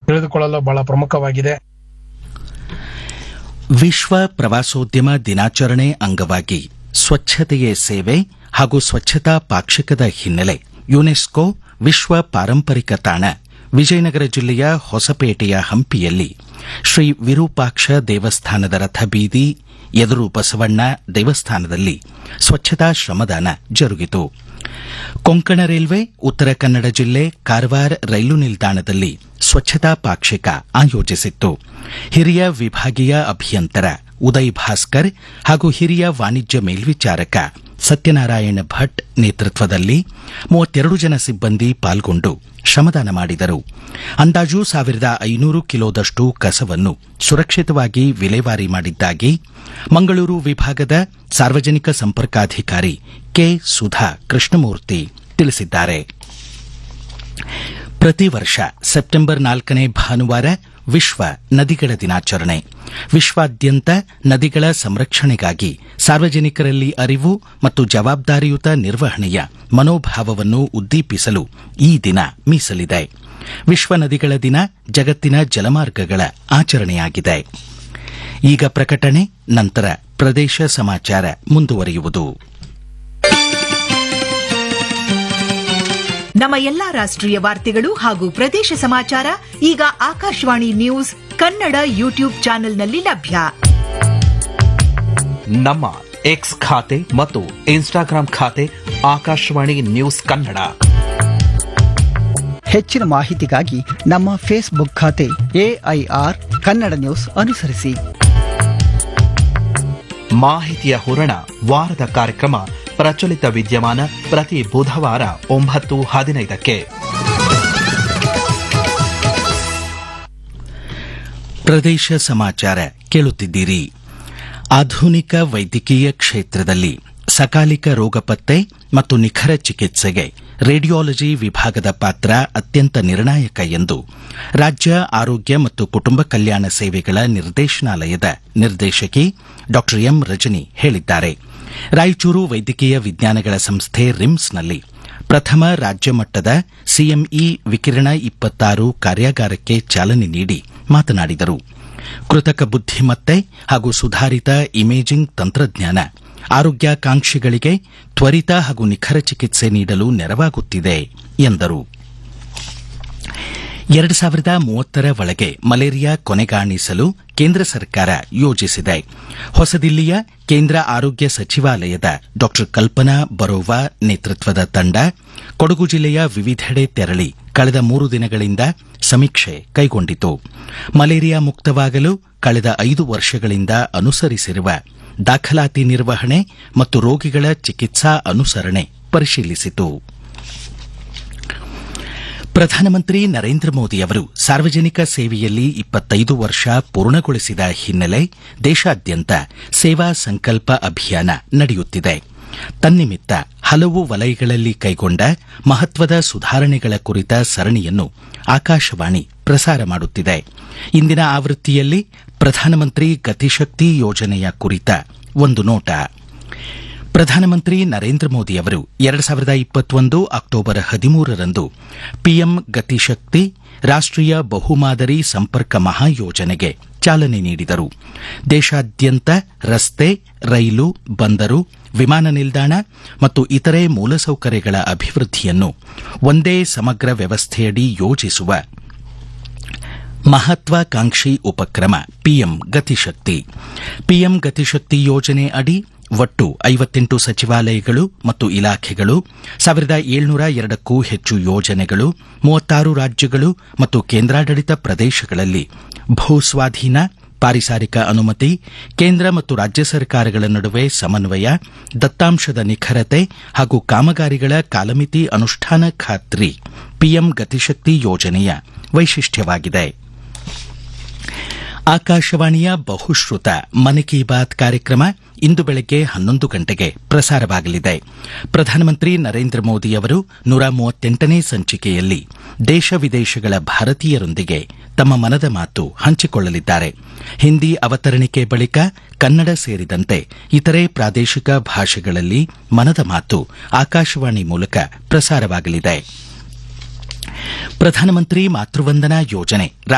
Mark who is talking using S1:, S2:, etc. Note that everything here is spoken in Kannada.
S1: ತಿಳಿದುಕೊಳ್ಳಲು ಬಹಳ ಪ್ರಮುಖವಾಗಿದೆ
S2: ವಿಶ್ವ ಪ್ರವಾಸೋದ್ಯಮ ದಿನಾಚರಣೆ ಅಂಗವಾಗಿ ಸ್ವಚ್ಛತೆಯೇ ಸೇವೆ ಹಾಗೂ ಸ್ವಚ್ಛತಾ ಪಾಕ್ಷಿಕದ ಹಿನ್ನೆಲೆ ಯುನೆಸ್ಕೋ ವಿಶ್ವ ಪಾರಂಪರಿಕ ತಾಣ ವಿಜಯನಗರ ಜಿಲ್ಲೆಯ ಹೊಸಪೇಟೆಯ ಹಂಪಿಯಲ್ಲಿ ಶ್ರೀ ವಿರೂಪಾಕ್ಷ ದೇವಸ್ಥಾನದ ರಥಬೀದಿ ಎದುರು ಬಸವಣ್ಣ ದೇವಸ್ಥಾನದಲ್ಲಿ ಸ್ವಚ್ಛತಾ ಶ್ರಮದಾನ ಜರುಗಿತು ಕೊಂಕಣ ರೈಲ್ವೆ ಉತ್ತರ ಕನ್ನಡ ಜಿಲ್ಲೆ ಕಾರವಾರ ರೈಲು ನಿಲ್ದಾಣದಲ್ಲಿ ಸ್ವಚ್ಛತಾ ಪಾಕ್ಷಿಕ ಆಯೋಜಿಸಿತ್ತು ಹಿರಿಯ ವಿಭಾಗೀಯ ಅಭಿಯಂತರ ಉದಯ್ ಭಾಸ್ಕರ್ ಹಾಗೂ ಹಿರಿಯ ವಾಣಿಜ್ಯ ಮೇಲ್ವಿಚಾರಕ ಸತ್ಯನಾರಾಯಣ ಭಟ್ ನೇತೃತ್ವದಲ್ಲಿ ಮೂವತ್ತೆರಡು ಜನ ಸಿಬ್ಬಂದಿ ಪಾಲ್ಗೊಂಡು ಶ್ರಮದಾನ ಮಾಡಿದರು ಅಂದಾಜು ಸಾವಿರದ ಐನೂರು ಕಿಲೋದಷ್ಟು ಕಸವನ್ನು ಸುರಕ್ಷಿತವಾಗಿ ವಿಲೇವಾರಿ ಮಾಡಿದ್ದಾಗಿ ಮಂಗಳೂರು ವಿಭಾಗದ ಸಾರ್ವಜನಿಕ ಸಂಪರ್ಕಾಧಿಕಾರಿ ಕೆ ಸುಧಾ ಕೃಷ್ಣಮೂರ್ತಿ ತಿಳಿಸಿದ್ದಾರೆ ಪ್ರತಿ ವರ್ಷ ಸೆಪ್ಟೆಂಬರ್ ನಾಲ್ಕನೇ ಭಾನುವಾರ ವಿಶ್ವ ನದಿಗಳ ದಿನಾಚರಣೆ ವಿಶ್ವಾದ್ಯಂತ ನದಿಗಳ ಸಂರಕ್ಷಣೆಗಾಗಿ ಸಾರ್ವಜನಿಕರಲ್ಲಿ ಅರಿವು ಮತ್ತು ಜವಾಬ್ದಾರಿಯುತ ನಿರ್ವಹಣೆಯ ಮನೋಭಾವವನ್ನು ಉದ್ದೀಪಿಸಲು ಈ ದಿನ ಮೀಸಲಿದೆ ವಿಶ್ವ ನದಿಗಳ ದಿನ ಜಗತ್ತಿನ ಜಲಮಾರ್ಗಗಳ ಆಚರಣೆಯಾಗಿದೆ ಈಗ ಪ್ರಕಟಣೆ ನಂತರ ಪ್ರದೇಶ ಸಮಾಚಾರ ಮುಂದುವರಿಯುವುದು
S3: ನಮ್ಮ ಎಲ್ಲಾ ರಾಷ್ಟ್ರೀಯ ವಾರ್ತೆಗಳು ಹಾಗೂ ಪ್ರದೇಶ ಸಮಾಚಾರ ಈಗ ಆಕಾಶವಾಣಿ ನ್ಯೂಸ್ ಕನ್ನಡ ಯೂಟ್ಯೂಬ್ ಚಾನೆಲ್ನಲ್ಲಿ ಲಭ್ಯ
S4: ನಮ್ಮ ಎಕ್ಸ್ ಖಾತೆ ಮತ್ತು ಇನ್ಸ್ಟಾಗ್ರಾಂ ಖಾತೆ ಆಕಾಶವಾಣಿ ನ್ಯೂಸ್ ಕನ್ನಡ
S5: ಹೆಚ್ಚಿನ ಮಾಹಿತಿಗಾಗಿ ನಮ್ಮ ಫೇಸ್ಬುಕ್ ಖಾತೆ ಎಐಆರ್ ಕನ್ನಡ ನ್ಯೂಸ್ ಅನುಸರಿಸಿ
S4: ಮಾಹಿತಿಯ ಹೂರಣ ವಾರದ ಕಾರ್ಯಕ್ರಮ ಪ್ರಚಲಿತ ವಿದ್ಯಮಾನ ಪ್ರತಿ ಬುಧವಾರ ಒಂಬತ್ತು ಹದಿನೈದಕ್ಕೆ
S2: ಪ್ರದೇಶ ಸಮಾಚಾರ ಕೇಳುತ್ತಿದ್ದೀರಿ ಆಧುನಿಕ ವೈದ್ಯಕೀಯ ಕ್ಷೇತ್ರದಲ್ಲಿ ಸಕಾಲಿಕ ರೋಗ ಪತ್ತೆ ಮತ್ತು ನಿಖರ ಚಿಕಿತ್ಸೆಗೆ ರೇಡಿಯಾಲಜಿ ವಿಭಾಗದ ಪಾತ್ರ ಅತ್ಯಂತ ನಿರ್ಣಾಯಕ ಎಂದು ರಾಜ್ಯ ಆರೋಗ್ಯ ಮತ್ತು ಕುಟುಂಬ ಕಲ್ಯಾಣ ಸೇವೆಗಳ ನಿರ್ದೇಶನಾಲಯದ ನಿರ್ದೇಶಕಿ ಡಾ ಎಂ ರಜನಿ ಹೇಳಿದ್ದಾರೆ ರಾಯಚೂರು ವೈದ್ಯಕೀಯ ವಿಜ್ಞಾನಗಳ ಸಂಸ್ಥೆ ರಿಮ್ಸ್ನಲ್ಲಿ ಪ್ರಥಮ ರಾಜ್ಯ ಮಟ್ಟದ ಸಿಎಂಇ ವಿಕಿರಣ ಇಪ್ಪತ್ತಾರು ಕಾರ್ಯಾಗಾರಕ್ಕೆ ಚಾಲನೆ ನೀಡಿ ಮಾತನಾಡಿದರು ಕೃತಕ ಬುದ್ಧಿಮತ್ತೆ ಹಾಗೂ ಸುಧಾರಿತ ಇಮೇಜಿಂಗ್ ತಂತ್ರಜ್ಞಾನ ಆರೋಗ್ಯಾಕಾಂಕ್ಷಿಗಳಿಗೆ ತ್ವರಿತ ಹಾಗೂ ನಿಖರ ಚಿಕಿತ್ಸೆ ನೀಡಲು ನೆರವಾಗುತ್ತಿದೆ ಎಂದರು ಎರಡು ಸಾವಿರದ ಮೂವತ್ತರ ಒಳಗೆ ಮಲೇರಿಯಾ ಕೊನೆಗಾಣಿಸಲು ಕೇಂದ್ರ ಸರ್ಕಾರ ಯೋಜಿಸಿದೆ ಹೊಸದಿಲ್ಲಿಯ ಕೇಂದ್ರ ಆರೋಗ್ಯ ಸಚಿವಾಲಯದ ಡಾ ಕಲ್ಪನಾ ಬರೋವಾ ನೇತೃತ್ವದ ತಂಡ ಕೊಡಗು ಜಿಲ್ಲೆಯ ವಿವಿಧೆಡೆ ತೆರಳಿ ಕಳೆದ ಮೂರು ದಿನಗಳಿಂದ ಸಮೀಕ್ಷೆ ಕೈಗೊಂಡಿತು ಮಲೇರಿಯಾ ಮುಕ್ತವಾಗಲು ಕಳೆದ ಐದು ವರ್ಷಗಳಿಂದ ಅನುಸರಿಸಿರುವ ದಾಖಲಾತಿ ನಿರ್ವಹಣೆ ಮತ್ತು ರೋಗಿಗಳ ಚಿಕಿತ್ಸಾ ಅನುಸರಣೆ ಪರಿಶೀಲಿಸಿತು ಪ್ರಧಾನಮಂತ್ರಿ ನರೇಂದ್ರ ಮೋದಿ ಅವರು ಸಾರ್ವಜನಿಕ ಸೇವೆಯಲ್ಲಿ ಇಪ್ಪತ್ತೈದು ವರ್ಷ ಪೂರ್ಣಗೊಳಿಸಿದ ಹಿನ್ನೆಲೆ ದೇಶಾದ್ಯಂತ ಸೇವಾ ಸಂಕಲ್ಪ ಅಭಿಯಾನ ನಡೆಯುತ್ತಿದೆ ತನ್ನಿಮಿತ್ತ ಹಲವು ವಲಯಗಳಲ್ಲಿ ಕೈಗೊಂಡ ಮಹತ್ವದ ಸುಧಾರಣೆಗಳ ಕುರಿತ ಸರಣಿಯನ್ನು ಆಕಾಶವಾಣಿ ಪ್ರಸಾರ ಮಾಡುತ್ತಿದೆ ಇಂದಿನ ಆವೃತ್ತಿಯಲ್ಲಿ ಪ್ರಧಾನಮಂತ್ರಿ ಗತಿಶಕ್ತಿ ಯೋಜನೆಯ ಕುರಿತ ಒಂದು ನೋಟ ಪ್ರಧಾನಮಂತ್ರಿ ನರೇಂದ್ರ ಮೋದಿ ಅವರು ಎರಡು ಸಾವಿರದ ಇಪ್ಪತ್ತೊಂದು ಅಕ್ಟೋಬರ್ ಹದಿಮೂರರಂದು ಪಿಎಂ ಗತಿಶಕ್ತಿ ರಾಷ್ಟೀಯ ಬಹುಮಾದರಿ ಸಂಪರ್ಕ ಮಹಾಯೋಜನೆಗೆ ಚಾಲನೆ ನೀಡಿದರು ದೇಶಾದ್ಯಂತ ರಸ್ತೆ ರೈಲು ಬಂದರು ವಿಮಾನ ನಿಲ್ದಾಣ ಮತ್ತು ಇತರೆ ಮೂಲಸೌಕರ್ಯಗಳ ಅಭಿವೃದ್ಧಿಯನ್ನು ಒಂದೇ ಸಮಗ್ರ ವ್ಯವಸ್ಥೆಯಡಿ ಯೋಜಿಸುವ ಮಹತ್ವಾಕಾಂಕ್ಷಿ ಉಪಕ್ರಮ ಪಿಎಂ ಗತಿಶಕ್ತಿ ಪಿಎಂ ಗತಿಶಕ್ತಿ ಯೋಜನೆ ಅಡಿ ಒಟ್ಟು ಐವತ್ತೆಂಟು ಸಚಿವಾಲಯಗಳು ಮತ್ತು ಇಲಾಖೆಗಳು ಸಾವಿರದ ಏಳ್ನೂರ ಎರಡಕ್ಕೂ ಹೆಚ್ಚು ಯೋಜನೆಗಳು ಮೂವತ್ತಾರು ರಾಜ್ಯಗಳು ಮತ್ತು ಕೇಂದ್ರಾಡಳಿತ ಪ್ರದೇಶಗಳಲ್ಲಿ ಭೂಸ್ವಾಧೀನ ಪಾರಿಸಾರಿಕ ಅನುಮತಿ ಕೇಂದ್ರ ಮತ್ತು ರಾಜ್ಯ ಸರ್ಕಾರಗಳ ನಡುವೆ ಸಮನ್ವಯ ದತ್ತಾಂಶದ ನಿಖರತೆ ಹಾಗೂ ಕಾಮಗಾರಿಗಳ ಕಾಲಮಿತಿ ಅನುಷ್ಠಾನ ಖಾತ್ರಿ ಪಿಎಂ ಗತಿಶಕ್ತಿ ಯೋಜನೆಯ ವೈಶಿಷ್ಟ್ಯವಾಗಿದೆ ಆಕಾಶವಾಣಿಯ ಬಹುಶ್ರುತ ಮನ್ ಕಿ ಬಾತ್ ಕಾರ್ಯಕ್ರಮ ಇಂದು ಬೆಳಗ್ಗೆ ಹನ್ನೊಂದು ಗಂಟೆಗೆ ಪ್ರಸಾರವಾಗಲಿದೆ ಪ್ರಧಾನಮಂತ್ರಿ ನರೇಂದ್ರ ಮೋದಿ ಅವರು ನೂರ ಮೂವತ್ತೆಂಟನೇ ಸಂಚಿಕೆಯಲ್ಲಿ ದೇಶ ವಿದೇಶಗಳ ಭಾರತೀಯರೊಂದಿಗೆ ತಮ್ಮ ಮನದ ಮಾತು ಹಂಚಿಕೊಳ್ಳಲಿದ್ದಾರೆ ಹಿಂದಿ ಅವತರಣಿಕೆ ಬಳಿಕ ಕನ್ನಡ ಸೇರಿದಂತೆ ಇತರೆ ಪ್ರಾದೇಶಿಕ ಭಾಷೆಗಳಲ್ಲಿ ಮನದ ಮಾತು ಆಕಾಶವಾಣಿ ಮೂಲಕ ಪ್ರಸಾರವಾಗಲಿದೆ ಪ್ರಧಾನಮಂತ್ರಿ ಮಾತೃವಂದನಾ ಯೋಜನೆ